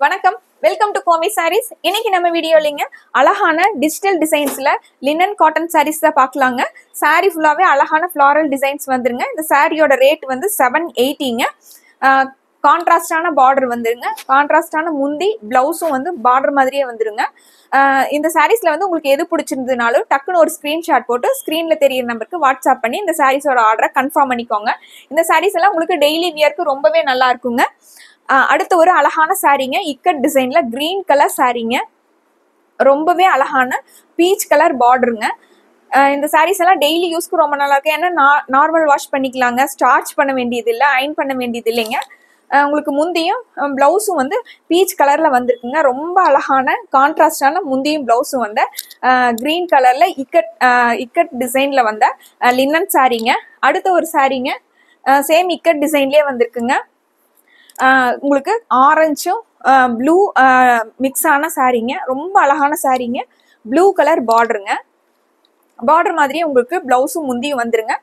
வணக்கம் welcome to Komi saris இன்னைக்கு நம்ம வீடியோலிங்க அழகான டிஜிட்டல் டிசைன்ஸ்ல லினன் காட்டன் சாரீஸ் தான் பார்க்கலாங்க saree ஃபுல்லாவே அழகான ஃப்ளாரல் டிசைன்ஸ் வந்துருங்க இந்த சாரியோட ரேட் வந்து செவன் எயிட்டிங்க கான்ட்ராஸ்டான பார்டர் வந்துருங்க கான்ட்ராஸ்டான முந்தி பிளவுஸும் வந்து பார்டர் மாதிரியே வந்துருங்க ஆஹ் இந்த சாரீஸ்ல வந்து உங்களுக்கு எது பிடிச்சிருந்ததுனாலும் டக்குன்னு ஒரு ஸ்கிரீன்ஷாட் போட்டு ஸ்க்ரீன்ல தெரியிற நம்பருக்கு வாட்ஸ்அப் பண்ணி இந்த சாரீஸோட ஆர்டரை கன்ஃபார்ம் பண்ணிக்கோங்க இந்த சாரீஸ் எல்லாம் உங்களுக்கு டெய்லி வியர்க்கு ரொம்பவே நல்லா இருக்குங்க ஆஹ் அடுத்து ஒரு அழகான சாரீங்க இக்கட் டிசைன்ல கிரீன் கலர் சாரீங்க ரொம்பவே அழகான பீச் கலர் பார்டருங்க இந்த சாரீஸ் எல்லாம் டெய்லி யூஸ்க்கு ரொம்ப நல்லா இருக்கு ஏன்னா நார்மல் வாஷ் பண்ணிக்கலாங்க ஸ்டார்ச் பண்ண வேண்டியது இல்லை அயன் பண்ண வேண்டியது இல்லைங்க ஆஹ் உங்களுக்கு முந்தியும் ப்ளவுஸும் வந்து பீச் கலர்ல வந்திருக்குங்க ரொம்ப அழகான கான்ட்ராஸ்டான முந்தியும் ப்ளவுஸும் வந்து கிரீன் கலர்ல இக்கட் ஆஹ் இக்கட் டிசைன்ல வந்த லினன் சாரீங்க அடுத்த ஒரு சாரீங்க சேம் இக்கட் டிசைன்லயே வந்திருக்குங்க ஆஹ் உங்களுக்கு ஆரஞ்சும் ப்ளூ மிக்ஸ் ஆன சாரீங்க ரொம்ப அழகான சாரீங்க ப்ளூ கலர் பார்டருங்க பார்டர் மாதிரியே உங்களுக்கு பிளவுஸும் முந்தியும் வந்துருங்க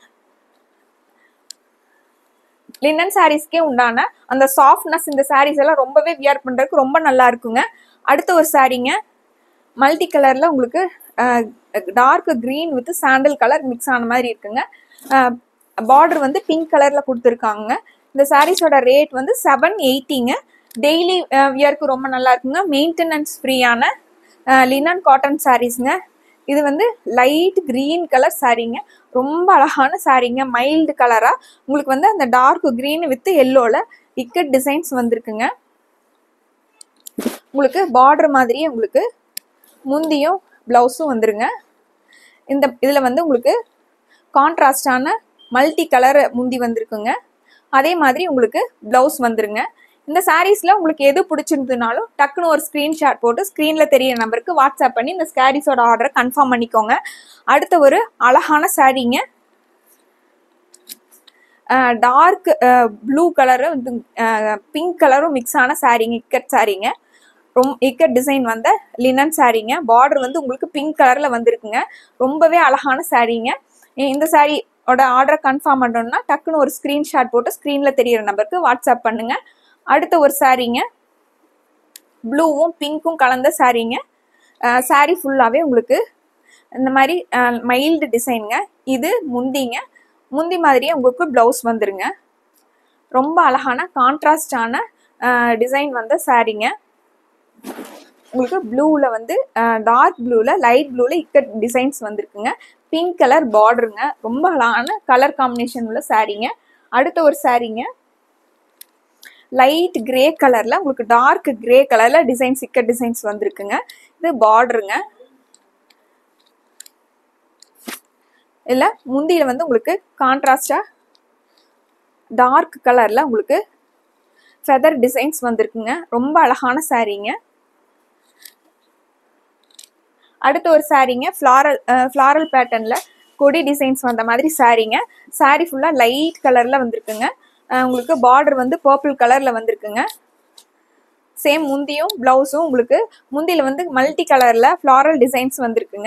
லினன் சாரீஸ்க்கே உண்டான அந்த சாஃப்ட்னஸ் இந்த சாரீஸ் எல்லாம் ரொம்பவே வியர் பண்றதுக்கு ரொம்ப நல்லா இருக்குங்க அடுத்த ஒரு சாரீங்க மல்டி கலர்ல உங்களுக்கு dark green with sandal colour mix ஆன மாதிரி இருக்குங்க பார்டர் வந்து பிங்க் கலர்ல கொடுத்துருக்காங்க இந்த சாரீஸோட ரேட் வந்து செவன் எயிட்டிங்க டெய்லி வியர்க்கு ரொம்ப நல்லா இருக்குங்க மெயின்டெனன்ஸ் ஃப்ரீயான லினன் காட்டன் சாரீஸ்ங்க இது வந்து லைட் கிரீன் கலர் சாரீங்க ரொம்ப அழகான சாரீங்க மைல்டு கலராக உங்களுக்கு வந்து அந்த டார்க் green வித் எல்லோவில் இக்கட் டிசைன்ஸ் வந்திருக்குங்க உங்களுக்கு பார்டர் மாதிரியே உங்களுக்கு முந்தியும் ப்ளவுஸும் வந்துருங்க இந்த இதில் வந்து உங்களுக்கு கான்ட்ராஸ்டான மல்டி கலர் முந்தி வந்திருக்குங்க அதே மாதிரி உங்களுக்கு ப்ளவுஸ் வந்துருங்க இந்த சாரீஸில் உங்களுக்கு எது பிடிச்சிருந்ததுனாலும் டக்குன்னு ஒரு ஸ்க்ரீன்ஷாட் போட்டு ஸ்க்ரீனில் தெரியற நம்பருக்கு வாட்ஸ்அப் பண்ணி இந்த சாரீஸோட ஆர்டரை கன்ஃபார்ம் பண்ணிக்கோங்க அடுத்த ஒரு அழகான சாரீங்க டார்க் ப்ளூ கலரும் பிங்க் கலரும் மிக்ஸ் ஆன சாரீங்க இக்கட் சாரீங்க ரொம்ப இக்கட் டிசைன் வந்த லினன் சாரீங்க பார்டர் வந்து உங்களுக்கு பிங்க் கலரில் வந்திருக்குங்க ரொம்பவே அழகான சாரீங்க இந்த சாரியோட ஆர்டரை கன்ஃபார்ம் பண்ணணும்னா டக்குன்னு ஒரு ஸ்க்ரீன்ஷாட் போட்டு ஸ்க்ரீனில் தெரியிற நம்பருக்கு வாட்ஸ்அப் பண்ணுங்க அடுத்த ஒரு சாரீங்க ப்ளூவும் பிங்க்கும் கலந்த சாரீங்க சாரீ ஃபுல்லாகவே உங்களுக்கு இந்த மாதிரி மைல்டு டிசைனுங்க இது முந்திங்க முந்தி மாதிரியே உங்களுக்கு ப்ளவுஸ் வந்துருங்க ரொம்ப அழகான கான்ட்ராஸ்டான டிசைன் வந்த சாரீங்க உங்களுக்கு ப்ளூவில் வந்து டார்க் ப்ளூவில் லைட் ப்ளூவில் இக்கட் டிசைன்ஸ் வந்திருக்குங்க பிங்க் கலர் பார்டருங்க ரொம்ப அழகான கலர் காம்பினேஷன் உள்ள சாரீங்க அடுத்த ஒரு சாரீங்க லைட் கிரே கலரில் உங்களுக்கு டார்க் கிரே கலரில் டிசைன்ஸ் இக்கட் டிசைன்ஸ் வந்திருக்குங்க இது பார்டருங்க இல்லை முந்தியில் வந்து உங்களுக்கு கான்ட்ராஸ்டாக டார்க் கலரில் உங்களுக்கு ஃபெதர் டிசைன்ஸ் வந்திருக்குங்க ரொம்ப அழகான சாரீங்க அடுத்த ஒரு சாரீங்க ஃப்ளாரல் ஃப்ளாரல் பேட்டர்னில் கொடி டிசைன்ஸ் வந்த மாதிரி சாரீங்க சாரீ ஃபுல்லாக லைட் கலரில் வந்திருக்குங்க உங்களுக்கு பார்டர் வந்து பர்பிள் கலரில் வந்திருக்குங்க சேம் முந்தியும் ப்ளவுஸும் உங்களுக்கு முந்தியில் வந்து மல்டி கலரில் ஃப்ளாரல் டிசைன்ஸ் வந்திருக்குங்க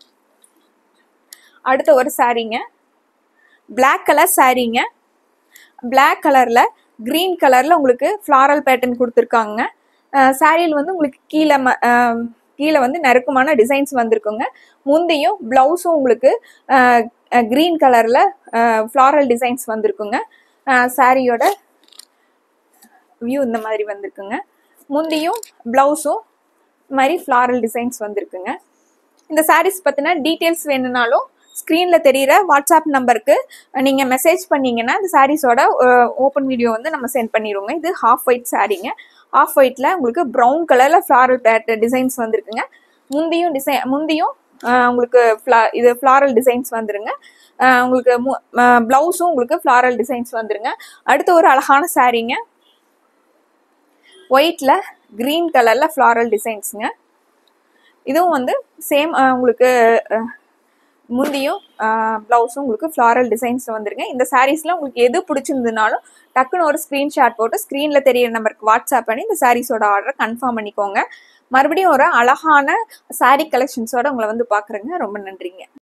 அடுத்த ஒரு சாரீங்க பிளாக் கலர் சாரீங்க பிளாக் கலரில் க்ரீன் கலரில் உங்களுக்கு ஃப்ளாரல் பேட்டர்ன் கொடுத்துருக்காங்க சாரியில் வந்து உங்களுக்கு கீழே ம கீழே வந்து நெருக்கமான டிசைன்ஸ் வந்திருக்குங்க முந்தையும் ப்ளவுஸும் உங்களுக்கு க்ரீன் கலரில் ஃப்ளாரல் டிசைன்ஸ் வந்திருக்குங்க சாரியோட வியூ இந்த மாதிரி வந்திருக்குங்க முந்தியும் ப்ளவுஸும் மாதிரி ஃப்ளாரல் டிசைன்ஸ் வந்திருக்குங்க இந்த சாரீஸ் பற்றின டீட்டெயில்ஸ் வேணும்னாலும் ஸ்க்ரீனில் தெரிகிற வாட்ஸ்அப் நம்பருக்கு நீங்கள் மெசேஜ் பண்ணீங்கன்னா இந்த சாரீஸோட ஓப்பன் வீடியோ வந்து நம்ம சென்ட் பண்ணிடுவோங்க இது ஹாஃப் ஒயிட் சாரீங்க ஆஃப் ஒயிட்டில் உங்களுக்கு ப்ரௌன் கலரில் ஃப்ளாரல் பேட் டிசைன்ஸ் வந்திருக்குங்க முந்தியும் டிசைன் முந்தியும் உங்களுக்கு ஃப்ளா இது ஃப்ளாரல் டிசைன்ஸ் வந்துருங்க உங்களுக்கு ப்ளவுஸும் உங்களுக்கு ஃப்ளாரல் டிசைன்ஸ் வந்துருங்க அடுத்து ஒரு அழகான சாரீங்க ஒயிட்டில் க்ரீன் கலரில் ஃப்ளாரல் டிசைன்ஸுங்க இதுவும் வந்து சேம் உங்களுக்கு முந்தியும் ப்ளவுஸும் உங்களுக்கு ஃப்ளாரல் டிசைன்ஸ் வந்துருங்க இந்த சாரீஸில் உங்களுக்கு எது பிடிச்சிருந்ததுனாலும் டக்குன்னு ஒரு ஸ்க்ரீன்ஷாட் போட்டு ஸ்க்ரீனில் தெரியிற நம்பருக்கு வாட்ஸ்அப் பண்ணி இந்த சாரீஸோட ஆர்டரை கன்ஃபார்ம் பண்ணிக்கோங்க மறுபடியும் ஒரு அழகான சாரீ கலெக்ஷன்ஸோட உங்களை வந்து பார்க்குறேங்க ரொம்ப நன்றிங்க